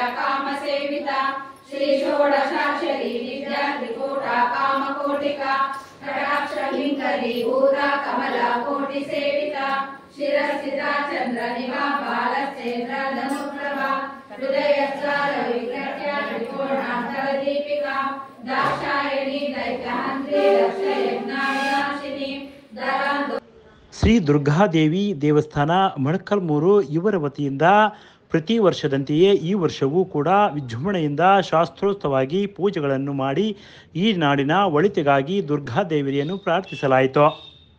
कामसेविता श्री षोडशाक्षरी विद्या त्रिकूटा कामकोटिका कटाक्षलिङ्करी भूता कमला कोटिसेविता शिरस्थिता चन्द्रनिवा बालश्चेन्द्र धनुप्रभा हृदयस्वार विक्रट्या त्रिकोणान्तरदीपिका दाक्षायणी दैत्यहन्त्री रक्षयज्ञाविनाशिनी दरान्तो ಶ್ರೀ ದುರ್ಗಾದೇವಿ ದೇವಸ್ಥಾನ ಮೊಳಕಲ್ಮೂರು ಇವರ ವತಿಯಿಂದ ಪ್ರತಿ ವರ್ಷದಂತೆಯೇ ಈ ವರ್ಷವೂ ಕೂಡ ವಿಜೃಂಭಣೆಯಿಂದ ಶಾಸ್ತ್ರೋಕ್ತವಾಗಿ ಪೂಜೆಗಳನ್ನು ಮಾಡಿ ಈ ನಾಡಿನ ಒಳಿತಿಗಾಗಿ ದುರ್ಗಾದೇವಿಯನ್ನು ಪ್ರಾರ್ಥಿಸಲಾಯಿತು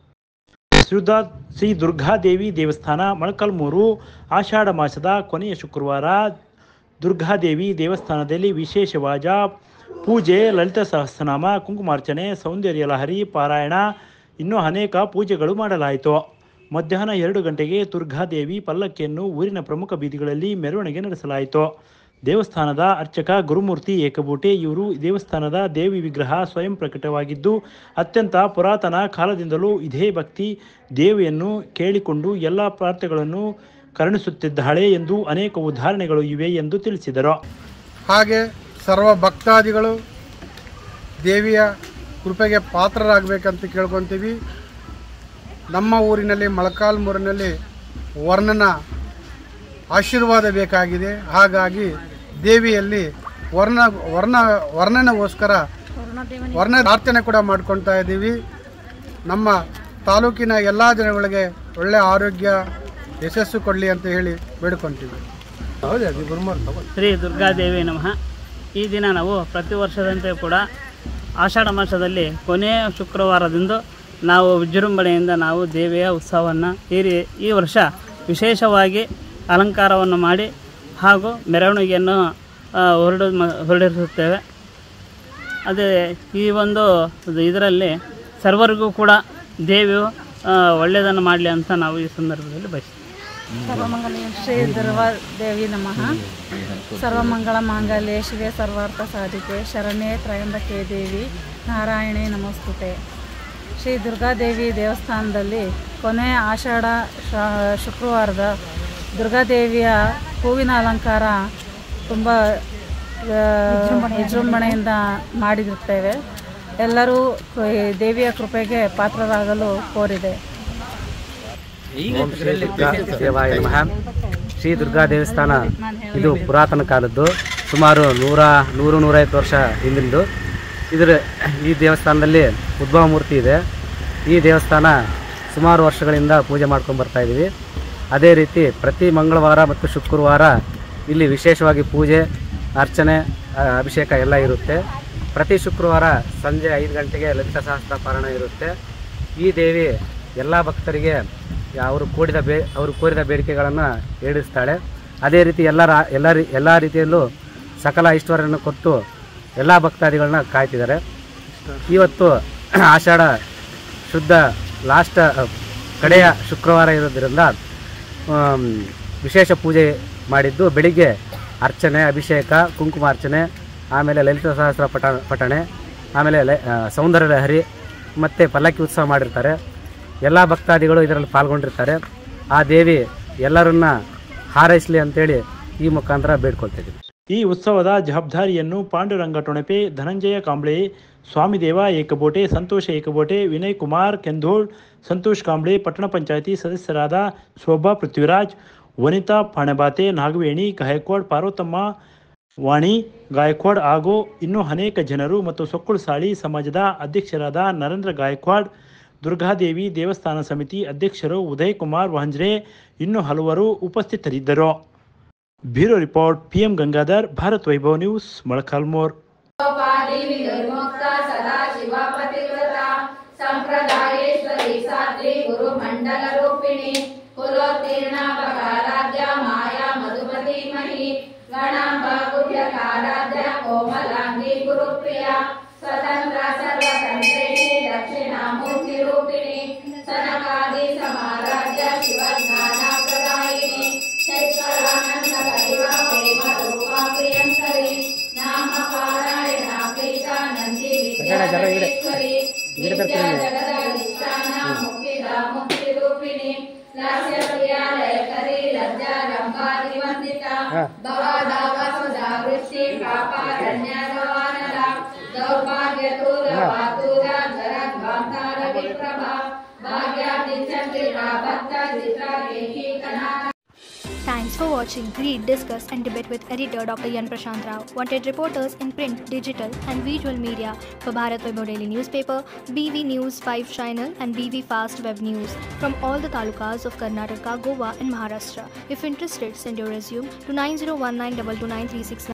ಶ್ರೀದ ಶ್ರೀ ದುರ್ಗಾದೇವಿ ದೇವಸ್ಥಾನ ಮೊಳಕಲ್ಮೂರು ಆಷಾಢ ಮಾಸದ ಕೊನೆಯ ಶುಕ್ರವಾರ ದುರ್ಗಾದೇವಿ ದೇವಸ್ಥಾನದಲ್ಲಿ ವಿಶೇಷವಾದ ಪೂಜೆ ಲಲಿತ ಸಹಸ್ರನಾಮ ಕುಂಕುಮಾರ್ಚನೆ ಸೌಂದರ್ಯ ಲಹರಿ ಪಾರಾಯಣ ಇನ್ನೂ ಅನೇಕ ಪೂಜೆಗಳು ಮಾಡಲಾಯಿತು ಮಧ್ಯಾಹ್ನ ಎರಡು ಗಂಟೆಗೆ ದುರ್ಗಾದೇವಿ ಪಲ್ಲಕ್ಕಿಯನ್ನು ಊರಿನ ಪ್ರಮುಖ ಬೀದಿಗಳಲ್ಲಿ ಮೆರವಣಿಗೆ ನಡೆಸಲಾಯಿತು ದೇವಸ್ಥಾನದ ಅರ್ಚಕ ಗುರುಮೂರ್ತಿ ಏಕಬೂಟೆ ಇವರು ದೇವಸ್ಥಾನದ ದೇವಿ ವಿಗ್ರಹ ಸ್ವಯಂ ಪ್ರಕಟವಾಗಿದ್ದು ಅತ್ಯಂತ ಪುರಾತನ ಕಾಲದಿಂದಲೂ ಇದೇ ಭಕ್ತಿ ದೇವಿಯನ್ನು ಕೇಳಿಕೊಂಡು ಎಲ್ಲ ಪ್ರಾರ್ಥನೆಗಳನ್ನು ಕರುಣಿಸುತ್ತಿದ್ದಾಳೆ ಎಂದು ಅನೇಕ ಉದಾಹರಣೆಗಳು ಇವೆ ಎಂದು ತಿಳಿಸಿದರು ಹಾಗೆ ಸರ್ವ ಭಕ್ತಾದಿಗಳು ದೇವಿಯ ಕೃಪೆಗೆ ಪಾತ್ರರಾಗಬೇಕಂತ ಕೇಳ್ಕೊತೀವಿ ನಮ್ಮ ಊರಿನಲ್ಲಿ ಮೊಳಕಾಲ್ಮೂರಿನಲ್ಲಿ ವರ್ಣನ ಆಶೀರ್ವಾದ ಬೇಕಾಗಿದೆ ಹಾಗಾಗಿ ದೇವಿಯಲ್ಲಿ ವರ್ಣ ವರ್ಣ ವರ್ಣನಗೋಸ್ಕರ ವರ್ಣ ಪ್ರಾರ್ಥನೆ ಕೂಡ ಮಾಡ್ಕೊಳ್ತಾ ಇದ್ದೀವಿ ನಮ್ಮ ತಾಲೂಕಿನ ಎಲ್ಲ ಜನಗಳಿಗೆ ಒಳ್ಳೆಯ ಆರೋಗ್ಯ ಯಶಸ್ಸು ಕೊಡಲಿ ಅಂತ ಹೇಳಿ ಬೇಡ್ಕೊತೀವಿ ಶ್ರೀ ದುರ್ಗಾದೇವಿ ನಮಃ ಈ ದಿನ ನಾವು ಪ್ರತಿ ವರ್ಷದಂತೆ ಕೂಡ ಆಷಾಢ ಮಾಸದಲ್ಲಿ ಕೊನೆಯ ಶುಕ್ರವಾರದಂದು ನಾವು ವಿಜೃಂಭಣೆಯಿಂದ ನಾವು ದೇವಿಯ ಉತ್ಸವವನ್ನು ಈ ರೀ ಈ ವರ್ಷ ವಿಶೇಷವಾಗಿ ಅಲಂಕಾರವನ್ನು ಮಾಡಿ ಹಾಗೂ ಮೆರವಣಿಗೆಯನ್ನು ಆ, ಹೊರಡು ಮ- ಹೊರಡಿಸುತ್ತೇವೆ ಅದೇ ಈ ಒಂದು ಇದರಲ್ಲಿ ಸರ್ವರಿಗೂ ಕೂಡ ದೇವಿಯು ಆ, ಒಳ್ಳೆಯದನ್ನು ಮಾಡಲಿ ಅಂತ ನಾವು ಈ ಸಂದರ್ಭದಲ್ಲಿ ಬಯಸ್ತೀವಿ ಸರ್ವಮಂಗಲ ಶ್ರೀ ದುರ್ವಾ ದೇವಿ ನಮಃ ಸರ್ವಮಂಗಳ ಮಾಂಗಲ್ಯೆ ಶಿವೆ ಸರ್ವಾರ್ಥ ಸಾಧಿಕೆ ಶರಣ್ಯೆ ತ್ರಯಂಬಕೆ ದೇವಿ ನಾರಾಯಣೆ ನಮಸ್ತುತೆ ಶ್ರೀ ದುರ್ಗಾದೇವಿ ದೇವಸ್ಥಾನದಲ್ಲಿ ಕೊನೆಯ ಆಷಾಢ ಶ- ಶುಕ್ರವಾರದ ದುರ್ಗಾದೇವಿಯ ಹೂವಿನ ಅಲಂಕಾರ ತುಂಬ ಆ, ವಿಜೃಂಭಣೆಯಿಂದ ಮಾಡಿರುತ್ತೇವೆ ಎಲ್ಲರೂ ಈ ದೇವಿಯ ಕೃಪೆಗೆ ಪಾತ್ರರಾಗಲು ಕೋರಿದೆ ಓಂ ಶ್ರೀ ದುರ್ಗಾ ದೇವಾಯ ನಮಃ ಶ್ರೀ ದುರ್ಗಾ ದೇವಸ್ಥಾನ ಇದು ಪುರಾತನ ಕಾಲದ್ದು ಸುಮಾರು ನೂರ ನೂರು ನೂರೈವತ್ತು ವರ್ಷ ಹಿಂದಿಂದು ಇದರ ಈ ದೇವಸ್ಥಾನದಲ್ಲಿ ಉದ್ಭವ ಮೂರ್ತಿ ಇದೆ ಈ ದೇವಸ್ಥಾನ ಸುಮಾರು ವರ್ಷಗಳಿಂದ ಪೂಜೆ ಮಾಡ್ಕೊಂಡು ಬರ್ತಾ ಇದ್ದೀವಿ ಅದೇ ರೀತಿ ಪ್ರತಿ ಮಂಗಳವಾರ ಮತ್ತು ಶುಕ್ರವಾರ ಇಲ್ಲಿ ವಿಶೇಷವಾಗಿ ಪೂಜೆ ಅರ್ಚನೆ ಆ, ಅಭಿಷೇಕ ಎಲ್ಲ ಇರುತ್ತೆ ಪ್ರತಿ ಶುಕ್ರವಾರ ಸಂಜೆ ಐದು ಗಂಟೆಗೆ ಲಲಿತ ಸಹಸ್ರ ಪಾರಾಯಣ ಇರುತ್ತೆ ಈ ದೇವಿ ಎಲ್ಲ ಭಕ್ತರಿಗೆ ಅವರು ಕೋರಿದ ಬೇ ಅವರು ಕೋರಿದ ಬೇಡಿಕೆಗಳನ್ನು ಈಡೇರಿಸ್ತಾಳೆ ಅದೇ ರೀತಿ ಎಲ್ಲ ರಾ ಎಲ್ಲ ರೀ ಎಲ್ಲ ರೀತಿಯಲ್ಲೂ ಸಕಲ ಐಶ್ವರ್ಯವನ್ನು ಕೊಟ್ಟು ಎಲ್ಲ ಭಕ್ತಾದಿಗಳನ್ನ ಕಾಯ್ತಿದ್ದಾರೆ ಇವತ್ತು ಆಷಾಢ ಶುದ್ಧ ಲಾಸ್ಟ್ ಕಡೆಯ ಶುಕ್ರವಾರ ಇರೋದ್ರಿಂದ ಆಮ್, ವಿಶೇಷ ಪೂಜೆ ಮಾಡಿದ್ದು ಬೆಳಿಗ್ಗೆ ಅರ್ಚನೆ ಅಭಿಷೇಕ ಕುಂಕುಮಾರ್ಚನೆ ಆಮೇಲೆ ಲಲಿತ ಸಹಸ್ರ ಪಠ ಪಠಣೆ ಆಮೇಲೆ ಲ- ಆ, ಸೌಂದರ್ಯ ಲಹರಿ ಮತ್ತು ಪಲ್ಲಕ್ಕಿ ಉತ್ಸವ ಮಾಡಿರ್ತಾರೆ ಎಲ್ಲ ಭಕ್ತಾದಿಗಳು ಇದರಲ್ಲಿ ಪಾಲ್ಗೊಂಡಿರ್ತಾರೆ ಆ ದೇವಿ ಎಲ್ಲರನ್ನ ಹಾರೈಸಲಿ ಅಂತೇಳಿ ಈ ಮುಖಾಂತರ ಬೇಡ್ಕೊಳ್ತಿದ್ದೀವಿ ಈ ಉತ್ಸವದ ಜವಾಬ್ದಾರಿಯನ್ನು ಪಾಂಡುರಂಗ ಟೊಣಪೆ ಧನಂಜಯ ಕಾಂಬ್ಳೆ ಸ್ವಾಮಿದೇವ ಏಕಬೋಟೆ ಸಂತೋಷ ಏಕಬೋಟೆ ವಿನಯ್ ಕುಮಾರ್ ಕೆಂಧೋಳ್ ಸಂತೋಷ್ ಕಾಂಬ್ಳೆ ಪಟ್ಟಣ ಪಂಚಾಯಿತಿ ಸದಸ್ಯರಾದ ಶೋಭಾ ಪೃಥ್ವಿರಾಜ್ ವನಿತಾ ಪಾಣೆಬಾತೆ ನಾಗವೇಣಿ ಗಾಯಕ್ವಾಡ್ ಪಾರ್ವತಮ್ಮ ವಾಣಿ ಗಾಯಕ್ವಾಡ್ ಹಾಗೂ ಇನ್ನೂ ಅನೇಕ ಜನರು ಮತ್ತು ಸೊಕ್ಕುಳು ಸಾಳಿ ಸಮಾಜದ ಅಧ್ಯಕ್ಷರಾದ ನರೇಂದ್ರ ಗಾಯಕ್ವಾಡ್ ದುರ್ಗಾದೇವಿ ದೇವಸ್ಥಾನ ಸಮಿತಿ ಅಧ್ಯಕ್ಷರು ಉದಯ್ ಕುಮಾರ್ ವಾಂಜ್ರೆ ಇನ್ನೂ ಹಲವರು ಉಪಸ್ಥಿತರಿದ್ದರು bureau report PM Gangadhar Bharat Vaibhav news Molakalmur पादी विनिर्मुक्ता सदा शिवा पतिव्रता संप्रदायेश्वरी साध्वी गुरु मंडल रूपिणी कुलोत्तीर्णा बकाराध्या माया मधुमती मही गणांबा गुह्यकाराध्या कोमलांगी गुरुप्रिया स्वतंत्र सर्वतंत्रेशी दक्षिणामूर्ति रूपिणी सनकादि समाराध्या शिवज्ञाना प्रदायिनी चैत्रानंद परिवा प्रेम रूपा प्रियंकरी नाम पारायण प्रीता नंदी विद्याधरेश्वरी विद्या जगदधिष्ठान मुक्तिदा मुक्ति रूपिणी लास्य प्रिया लयकरी लज्जा रंभादिवंदिता ಭವದಾವ ಸುಧಾ ವೃಷ್ಟಿ ಪಾಪಾರಣ್ಯಗವಾನದ ದೌರ್ಭಾಗ್ಯ ತೂರ ವಾತೂರ ಜರದ್ವಾಂತಾರ ವಿಪ್ರಭಾ ಭಾಗ್ಯಾದಿ ಚಂದ್ರಿಕಾ ಭಕ್ತ ಚಿತ್ರ ಏಕೀಕನಾ Thanks for watching Read, Discuss and Debate with editor Dr. Yan Prashant Rao. Wanted reporters in print, digital and visual media for Bharat Vaibhav Daily Newspaper, BV News 5 Channel and BV Fast Web News from all the talukas of Karnataka, Goa and Maharashtra. If interested, send your resume to 9019229369